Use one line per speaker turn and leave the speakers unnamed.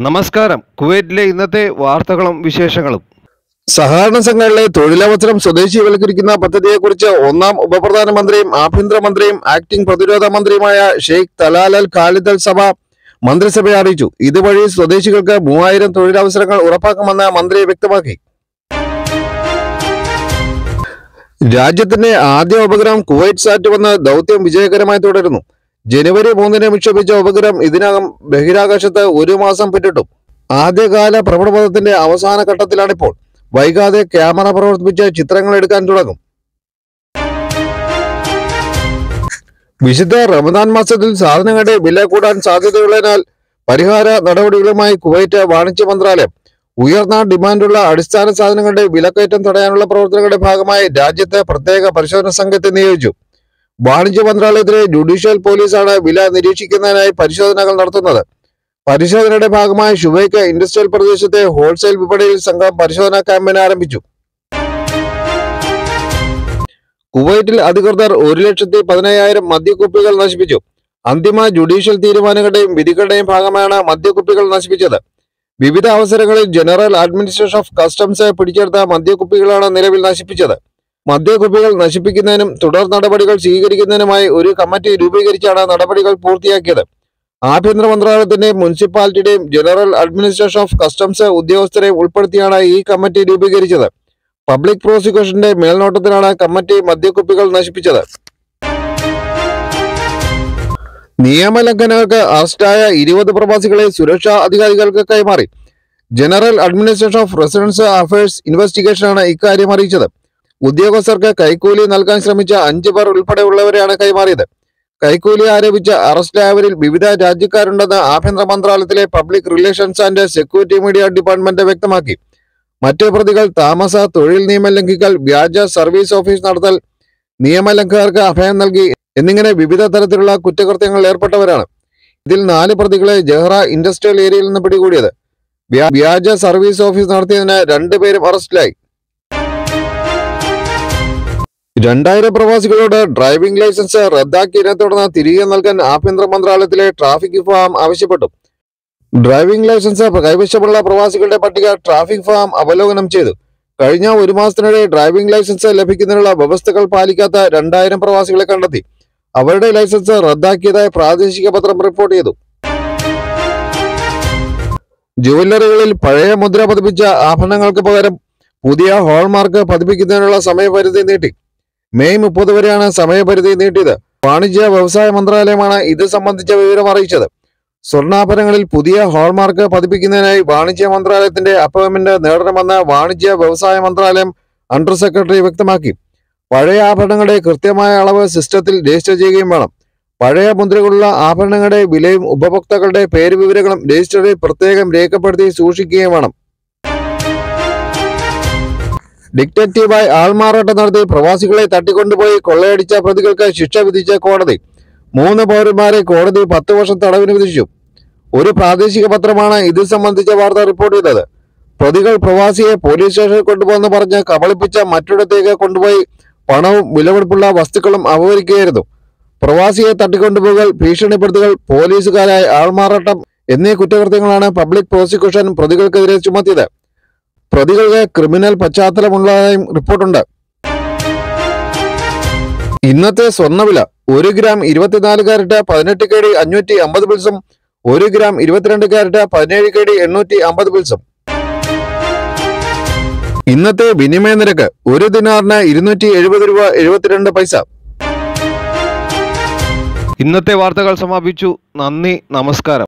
നമസ്കാരം കുവൈറ്റിലെ ഇന്നത്തെ വാർത്തകളും വിശേഷങ്ങളും
സഹകരണ സംഘങ്ങളിലെ തൊഴിലവസരം സ്വദേശീവൽക്കരിക്കുന്ന പദ്ധതിയെക്കുറിച്ച് ഒന്നാം ഉപപ്രധാനമന്ത്രിയും ആഭ്യന്തരമന്ത്രിയും ആക്ടിംഗ് പ്രതിരോധ മന്ത്രിയുമായ Sheikh Talal Al Khalid Al Sabah മന്ത്രിസഭയെ അറിയിച്ചു ഇതുവഴി സ്വദേശികൾക്ക് മൂവായിരം തൊഴിലവസരങ്ങൾ ഉറപ്പാക്കുമെന്ന് മന്ത്രി വ്യക്തമാക്കി രാജ്യത്തിന്റെ ആദ്യ ഉപഗ്രഹം കുവൈറ്റ് സാറ്റ് വന്ന് ദൗത്യം വിജയകരമായി തുടരുന്നു ജനുവരി മൂന്നിന് വിക്ഷേപിച്ച ഉപഗ്രഹം ഇതിനകം ബഹിരാകാശത്ത് ഒരു മാസം പിന്നിട്ടു ആദ്യകാല ഭ്രമണപഥത്തിന്റെ അവസാന ഘട്ടത്തിലാണിപ്പോൾ വൈകാതെ ക്യാമറ പ്രവർത്തിപ്പിച്ച് ചിത്രങ്ങൾ എടുക്കാൻ തുടങ്ങും വിശുദ്ധ റമദാൻ മാസത്തിൽ സാധനങ്ങളുടെ വില കൂടാൻ സാധ്യതയുള്ളതിനാൽ പരിഹാര നടപടികളുമായി കുവൈറ്റ് വാണിജ്യ മന്ത്രാലയം ഉയർന്ന ഡിമാൻഡുള്ള അടിസ്ഥാന സാധനങ്ങളുടെ വിലക്കയറ്റം തടയാനുള്ള പ്രവർത്തനങ്ങളുടെ ഭാഗമായി രാജ്യത്തെ പ്രത്യേക പരിശോധന സംഘത്തെ നിയോഗിച്ചു വാണിജ്യ മന്ത്രാലയത്തിലെ ജുഡീഷ്യൽ പോലീസാണ് വില നിരീക്ഷിക്കുന്നതിനായി പരിശോധനകൾ നടത്തുന്നത് പരിശോധനയുടെ ഭാഗമായി ഷുബൈക്ക് ഇൻഡസ്ട്രിയൽ പ്രദേശത്തെ ഹോൾസെയിൽ വിപണിയിൽ സംഘം പരിശോധനാ ക്യാമ്പയിൻ ആരംഭിച്ചു കുവൈറ്റിൽ അധികൃതർ ഒരു ലക്ഷത്തി പതിനയ്യായിരം മദ്യക്കുപ്പികൾ നശിപ്പിച്ചു അന്തിമ ജുഡീഷ്യൽ തീരുമാനങ്ങളുടെയും വിധികളുടെയും ഭാഗമായാണ് മദ്യക്കുപ്പികൾ നശിപ്പിച്ചത് വിവിധ അവസരങ്ങളിൽ ജനറൽ അഡ്മിനിസ്ട്രേഷൻ ഓഫ് കസ്റ്റംസ് പിടിച്ചെടുത്ത മദ്യക്കുപ്പികളാണ് നിലവിൽ നശിപ്പിച്ചത് മദ്യക്കുപ്പികൾ നശിപ്പിക്കുന്നതിനും തുടർ നടപടികൾ സ്വീകരിക്കുന്നതിനുമായി ഒരു കമ്മിറ്റി രൂപീകരിച്ചാണ് നടപടികൾ പൂർത്തിയാക്കിയത് ആഭ്യന്തര മന്ത്രാലയത്തിന്റെയും മുനിസിപ്പാലിറ്റിയുടെയും ജനറൽ അഡ്മിനിസ്ട്രേഷൻ ഓഫ് കസ്റ്റംസ് ഉദ്യോഗസ്ഥരെ ഉൾപ്പെടുത്തിയാണ് ഈ കമ്മിറ്റി രൂപീകരിച്ചത് പബ്ലിക് പ്രോസിക്യൂഷന്റെ മേൽനോട്ടത്തിലാണ് കമ്മിറ്റി മദ്യക്കുപ്പികൾ നശിപ്പിച്ചത് നിയമലംഘനങ്ങൾക്ക് അറസ്റ്റായ ഇരുപത് പ്രവാസികളെ സുരക്ഷാ അധികാരികൾക്ക് കൈമാറി general administration of residence affairs ഇൻവെസ്റ്റിഗേഷനാണ് ഇക്കാര്യം അറിയിച്ചത് ഉദ്യോഗസ്ഥർക്ക് കൈക്കൂലി നൽകാൻ ശ്രമിച്ച അഞ്ചു പേർ ഉൾപ്പെടെയുള്ളവരെയാണ് കൈമാറിയത് കൈക്കൂലി ആരോപിച്ച അറസ്റ്റിലായവരിൽ വിവിധ രാജ്യക്കാരുണ്ടെന്ന് ആഭ്യന്തര മന്ത്രാലയത്തിലെ public relations and security media department വ്യക്തമാക്കി മറ്റ് പ്രതികൾ താമസ തൊഴിൽ നിയമം ലംഘിക്കൽ വ്യാജ സർവീസ് ഓഫീസ് നടത്തൽ നിയമലംഘകർക്ക് അഭയം നൽകി എന്നിങ്ങനെ വിവിധ തരത്തിലുള്ള കുറ്റകൃത്യങ്ങളിൽ ഏർപ്പെട്ടവരാണ് ഇതിൽ നാല് പ്രതികളെ ജഹ്റ ഇൻഡസ്ട്രിയൽ ഏരിയയിൽ നിന്ന് പിടികൂടിയത് വ്യാ- വ്യാജ സർവീസ് ഓഫീസ് നടത്തിയതിന് രണ്ടുപേരും അറസ്റ്റിലായി രണ്ടായിരം പ്രവാസികളോട് ഡ്രൈവിംഗ് ലൈസൻസ് റദ്ദാക്കിയതിനെ തുടർന്ന് തിരികെ നൽകാൻ ആഭ്യന്തര മന്ത്രാലയത്തിലെ ട്രാഫിക് വിഭാഗം ആവശ്യപ്പെട്ടു ഡ്രൈവിംഗ് ലൈസൻസ് കൈവശമുള്ള പ്രവാസികളുടെ പട്ടിക ട്രാഫിക് ഫാം അവലോകനം ചെയ്തു കഴിഞ്ഞ ഒരു മാസത്തിനിടെ ഡ്രൈവിംഗ് ലൈസൻസ് ലഭിക്കുന്നതിനുള്ള വ്യവസ്ഥകൾ പാലിക്കാത്ത രണ്ടായിരം പ്രവാസികളെ കണ്ടെത്തി അവരുടെ ലൈസൻസ് റദ്ദാക്കിയതായി പ്രാദേശിക പത്രം റിപ്പോർട്ട് ചെയ്തു ജുവല്ലറികളിൽ പഴയ മുദ്ര പതിപ്പിച്ച ആഭരണങ്ങൾക്ക് പകരം പുതിയ ഹോൾമാർക്ക് പതിപ്പിക്കുന്നതിനുള്ള സമയപരിധി നീട്ടി മെയ് മുപ്പത് വരെയാണ് സമയപരിധി നീട്ടിയത് വാണിജ്യ വ്യവസായ മന്ത്രാലയമാണ് ഇത് സംബന്ധിച്ച വിവരം അറിയിച്ചത് സ്വർണ്ണാഭരണങ്ങളിൽ പുതിയ ഹോൾമാർക്ക് പതിപ്പിക്കുന്നതിനായി വാണിജ്യ മന്ത്രാലയത്തിന്റെ അപ്പോയിന്റ്മെന്റ് നേടണമെന്ന് വാണിജ്യ വ്യവസായ മന്ത്രാലയം അണ്ടർ സെക്രട്ടറി വ്യക്തമാക്കി പഴയ ആഭരണങ്ങളുടെ കൃത്യമായ അളവ് സിസ്റ്റത്തിൽ രജിസ്റ്റർ ചെയ്യുകയും വേണം പഴയ മുദ്രകളുള്ള ആഭരണങ്ങളുടെ വിലയും ഉപഭോക്താക്കളുടെ പേര് വിവരങ്ങളും രജിസ്റ്ററിൽ പ്രത്യേകം രേഖപ്പെടുത്തി സൂക്ഷിക്കുകയും വേണം ഡിക്റ്റേറ്റീവായി ആൾമാറാട്ടം നടത്തി പ്രവാസികളെ തട്ടിക്കൊണ്ടുപോയി കൊള്ളയടിച്ച പ്രതികൾക്ക് ശിക്ഷ വിധിച്ച കോടതി മൂന്ന് പൗരന്മാരെ കോടതി പത്ത് വർഷം തടവിന് വിധിച്ചു ഒരു പ്രാദേശിക പത്രമാണ് ഇത് സംബന്ധിച്ച വാർത്ത റിപ്പോർട്ട് ചെയ്തത് പ്രതികൾ പ്രവാസിയെ പോലീസ് സ്റ്റേഷനിൽ കൊണ്ടുപോകുന്ന പറഞ്ഞ് കബളിപ്പിച്ച മറ്റിടത്തേക്ക് കൊണ്ടുപോയി പണവും വിലപിടിപ്പുള്ള വസ്തുക്കളും അപഹരിക്കുകയായിരുന്നു പ്രവാസിയെ തട്ടിക്കൊണ്ടുപോകൽ ഭീഷണിപ്പെടുത്തുകൾ പോലീസുകാരായ ആൾമാറാട്ടം എന്നീ കുറ്റകൃത്യങ്ങളാണ് പബ്ലിക് പ്രോസിക്യൂഷൻ പ്രതികൾക്കെതിരെ ചുമത്തിയത് പ്രതികൾക്ക് ക്രിമിനൽ പശ്ചാത്തലമുള്ളതായും റിപ്പോർട്ടുണ്ട് ഇന്നത്തെ സ്വർണ്ണവില ഒരു ഗ്രാം ഇരുപത്തിനാല് കാരറ്റ് പതിനെട്ട് കെ ഡി അഞ്ഞൂറ്റി അമ്പത് പിൽസും ഒരു ഗ്രാം ഇരുപത്തിരണ്ട് കാരറ്റ് പതിനേഴ് കെ ഡി എണ്ണൂറ്റി അമ്പത് പിൽസും ഇന്നത്തെ വിനിമയ നിരക്ക് ഒരു ദിനാറിന് ഇരുന്നൂറ്റി എഴുപത് രൂപ എഴുപത്തിരണ്ട് പൈസ
ഇന്നത്തെ വാർത്തകൾ സമാപിച്ചു നന്ദി നമസ്കാരം